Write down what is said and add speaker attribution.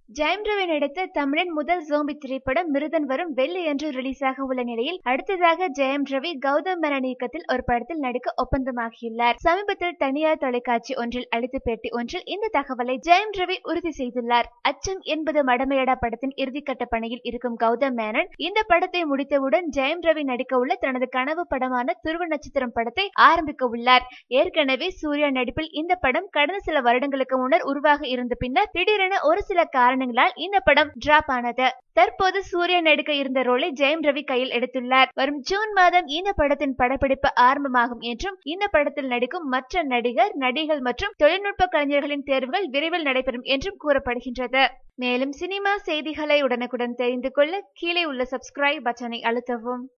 Speaker 1: ஜெயம் ரவி நடித்த தமிழின் முதல் ஜோம்பி திரைப்படம் மிருதன் வரும் வெள்ளியன்று ரிலீஸ் ஆக உள்ள நிலையில் அடுத்ததாக ஜெயம் ரவி கௌதம் மேனன் இயக்கத்தில் ஒரு படத்தில் நடிக்க ஒப்பந்தமாகியுள்ளார் சமீபத்தில் தனியார் தொலைக்காட்சி ஒன்றில் அளித்த பேட்டி ஒன்றில் இந்த தகவலை ஜெயம் ரவி உறுதி செய்துள்ளார் அச்சம் என்பது மடமையடா படத்தின் இறுதிக்கட்ட பணியில் இருக்கும் கௌதம் மேனன் இந்த படத்தை முடித்தவுடன் ஜெயம் ரவி நடிக்க உள்ள தனது கனவு படமான துருவ நட்சத்திரம் படத்தை ஆரம்பிக்க உள்ளார் ஏற்கனவே சூர்யா நடிப்பில் இந்த படம் கடந்த சில வருடங்களுக்கு முன்னர் உருவாக இருந்த பின்னர் திடீரென ஒரு சில காரணங்களால் இந்த படம் டிராப் ஆனது தற்போது சூர்யா நடிக்க இருந்த ரோலை ஜெயம் ரவி கையில் எடுத்துள்ளார் வரும் ஜூன் மாதம் இந்த படத்தின் படப்பிடிப்பு ஆரம்பமாகும் என்றும் இந்த படத்தில் நடிக்கும் மற்ற நடிகர் நடிகள் மற்றும் தொழில்நுட்ப கலைஞர்களின் தேர்வுகள் விரைவில் நடைபெறும் என்றும் கூறப்படுகின்றது மேலும் சினிமா செய்திகளை உடனுக்குடன் தெரிந்து கொள்ள கீழே உள்ள சப்ஸ்கிரைப் பட்டனை அழுத்தவும்